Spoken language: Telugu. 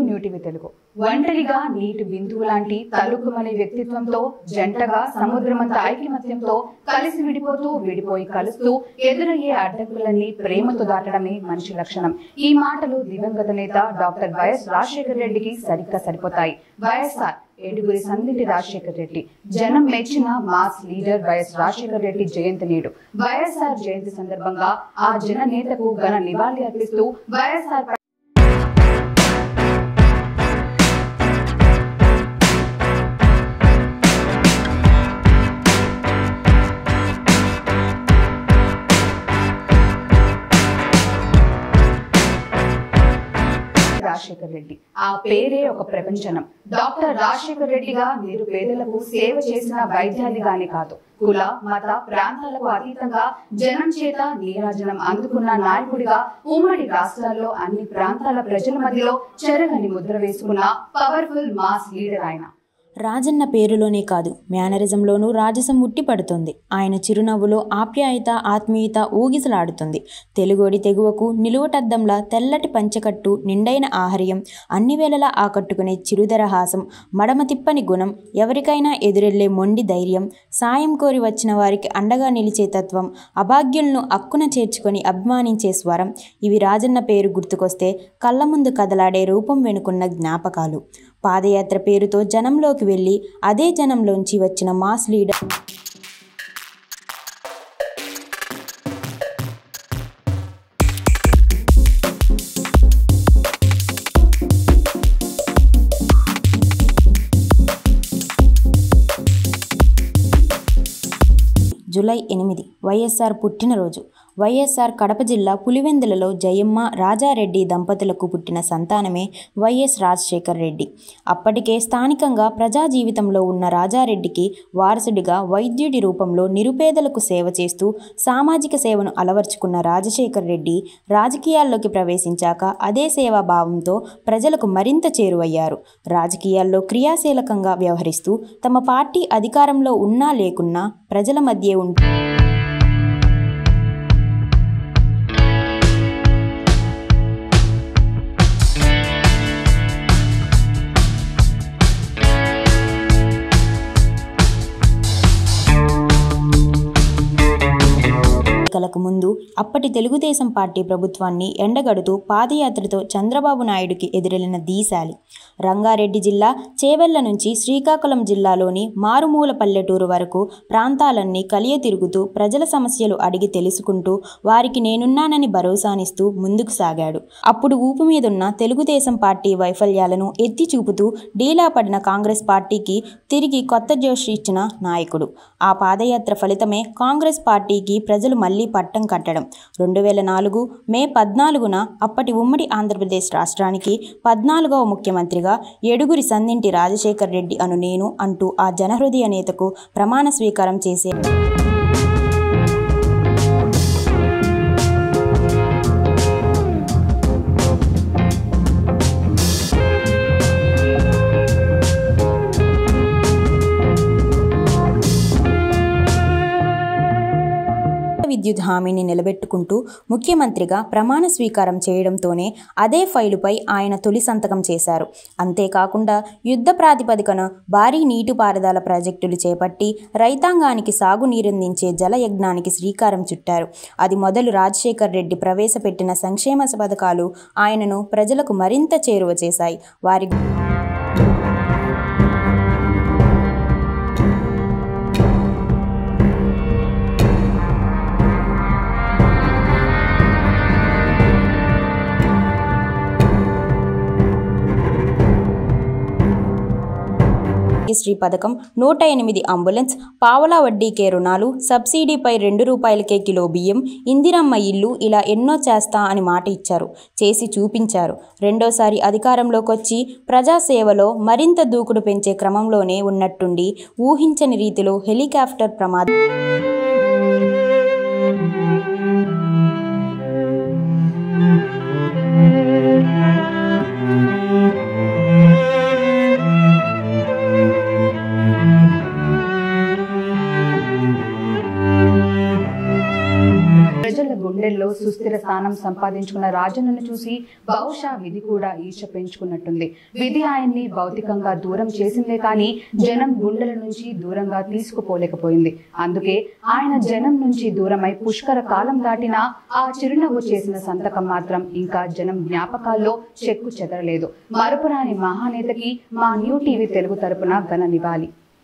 న్యూటివి తెలుగు ఒంటరిగా నీటి బిందువు లాంటి తలుకుమనే వ్యక్తిత్వంతో జంటగా సముద్రమంత ఐకమత్యంతో కలిసి విడిపోతూ విడిపోయి కలుస్తూ ఎదురయ్యే అడ్డంకులన్నీ ప్రేమతో దాటడమే మనిషి లక్షణం ఈ మాటలు దివంగత నేత డాక్టర్ వైఎస్ రాజశేఖర రెడ్డికి సరిగ్గా సరిపోతాయి వైఎస్ఆర్ ఏడుగురి సందిటి రాజశేఖర రెడ్డి జనం మెచ్చిన mass leader YS Rajasekhara Reddy జయంతి నేడు వైఎస్ఆర్ జయంతి సందర్భంగా ఆ జన నేతకు ఘన నివాళి అర్పిస్తూ వైఎస్ఆర్ రాజశేఖర రెడ్డి ఆ పేరే ఒక ప్రపంచనం డాక్టర్ రాజశేఖర రెడ్డిగా మీరు పేదలకు సేవ చేసిన వైద్యాధిగానే కాదు కుల మత ప్రాంతాలకు అతీతంగా జనం చేత నీరాజనం అందుకున్న నాయకుడిగా ఉమ్మడి రాష్ట్రాల్లో అన్ని ప్రాంతాల ప్రజల మధ్యలో చెరగని ముద్ర వేసుకున్న పవర్ఫుల్ మాస్ లీడర్ ఆయన రాజన్న పేరులోనే కాదు మేనరిజంలోనూ రాజసం ఉట్టిపడుతుంది ఆయన చిరునవ్వులో ఆప్యాయత ఆత్మీయత ఊగిసలాడుతుంది తెలుగోడి తెగువకు నిలువటద్దంలా తెల్లటి పంచకట్టు నిండైన ఆహార్యం అన్ని వేళలా ఆకట్టుకునే చిరుదరహాసం మడమ తిప్పని గుణం ఎవరికైనా ఎదురెళ్లే మొండి ధైర్యం సాయం కోరి వచ్చిన వారికి అండగా నిలిచే తత్వం అభాగ్యులను అక్కున చేర్చుకొని అభిమానించే స్వరం ఇవి రాజన్న పేరు గుర్తుకొస్తే కళ్ళ ముందు కదలాడే రూపం వెనుకున్న జ్ఞాపకాలు పాదయాత్ర పేరుతో జనంలోకి వెళ్ళి అదే జనంలోంచి వచ్చిన మాస్ లీడర్ జూలై ఎనిమిది వైఎస్ఆర్ పుట్టినరోజు వైఎస్ఆర్ కడప జిల్లా పులివెందులలో జయమ్మ రాజారెడ్డి దంపతులకు పుట్టిన సంతానమే వైఎస్ రాజశేఖర్ రెడ్డి అప్పటికే స్థానికంగా ప్రజా జీవితంలో ఉన్న రాజారెడ్డికి వారసుడిగా వైద్యుడి రూపంలో నిరుపేదలకు సేవ చేస్తూ సామాజిక సేవను అలవర్చుకున్న రాజశేఖర్ రెడ్డి రాజకీయాల్లోకి ప్రవేశించాక అదే సేవా భావంతో ప్రజలకు మరింత చేరువయ్యారు రాజకీయాల్లో క్రియాశీలకంగా వ్యవహరిస్తూ తమ పార్టీ అధికారంలో ఉన్నా లేకున్నా ప్రజల మధ్య ఉంటూ ఎన్నికలకు ముందు అప్పటి తెలుగుదేశం పార్టీ ప్రభుత్వాన్ని ఎండగడుతూ పాదయాత్రతో చంద్రబాబు నాయుడుకి ఎదురెళ్లిన దీశాలి రంగారెడ్డి జిల్లా చేవెళ్ల నుంచి శ్రీకాకుళం జిల్లాలోని మారుమూల పల్లెటూరు వరకు ప్రాంతాలన్నీ కలియ తిరుగుతూ ప్రజల సమస్యలు అడిగి తెలుసుకుంటూ వారికి నేనున్నానని భరోసానిస్తూ ముందుకు సాగాడు అప్పుడు ఊపు మీదున్న తెలుగుదేశం పార్టీ వైఫల్యాలను ఎత్తి చూపుతూ డీలా పడిన కాంగ్రెస్ పార్టీకి తిరిగి కొత్త జోష్ ఇచ్చిన నాయకుడు ఆ పాదయాత్ర ఫలితమే కాంగ్రెస్ పార్టీకి ప్రజలు మళ్లీ పట్టం కట్టడం రెండు వేల నాలుగు మే పద్నాలుగున అప్పటి ఉమ్మడి ఆంధ్రప్రదేశ్ రాష్ట్రానికి పద్నాలుగవ ముఖ్యమంత్రిగా ఏడుగురి సందింటి రాజశేఖర్ రెడ్డి అను నేను అంటూ ఆ జనహృదయ నేతకు ప్రమాణ స్వీకారం చేసే విద్యుత్ హామీని నిలబెట్టుకుంటూ ముఖ్యమంత్రిగా ప్రమాణ స్వీకారం చేయడంతోనే అదే ఫైలుపై ఆయన తొలి సంతకం చేశారు అంతేకాకుండా యుద్ధ ప్రాతిపదికన భారీ నీటిపారుదల ప్రాజెక్టులు చేపట్టి రైతాంగానికి సాగునీరందించే జలయజ్ఞానికి శ్రీకారం చుట్టారు అది మొదలు రాజశేఖర్ రెడ్డి ప్రవేశపెట్టిన సంక్షేమ పథకాలు ఆయనను ప్రజలకు మరింత చేరువ చేశాయి వారి శ్రీ పథకం నూట ఎనిమిది అంబులెన్స్ పావలా వడ్డీకే రుణాలు సబ్సిడీపై రెండు రూపాయలకే కిలో బియ్యం ఇందిరమ్మ ఇల్లు ఇలా ఎన్నో చేస్తా అని మాట ఇచ్చారు చేసి చూపించారు రెండోసారి అధికారంలోకి వచ్చి ప్రజాసేవలో మరింత దూకుడు పెంచే క్రమంలోనే ఉన్నట్టుండి ఊహించని రీతిలో హెలికాప్టర్ ప్రమాదం ప్రజల గుండెల్లో సుస్థిర స్థానం సంపాదించుకున్న రాజన్నను చూసి బహుశా విధి కూడా ఈశ పెంచుకున్నట్టుంది విధి ఆయన్ని భౌతికంగా దూరం చేసిందే కానీ జనం గుండెల నుంచి దూరంగా తీసుకుపోలేకపోయింది అందుకే ఆయన జనం నుంచి దూరమై పుష్కర కాలం దాటినా ఆ చిరునవ్వు చేసిన సంతకం మాత్రం ఇంకా జనం జ్ఞాపకాల్లో చెక్కు చెదరలేదు మరపురాని మహానేతకి మా న్యూ టీవీ తెలుగు తరపున ఘన నివాళి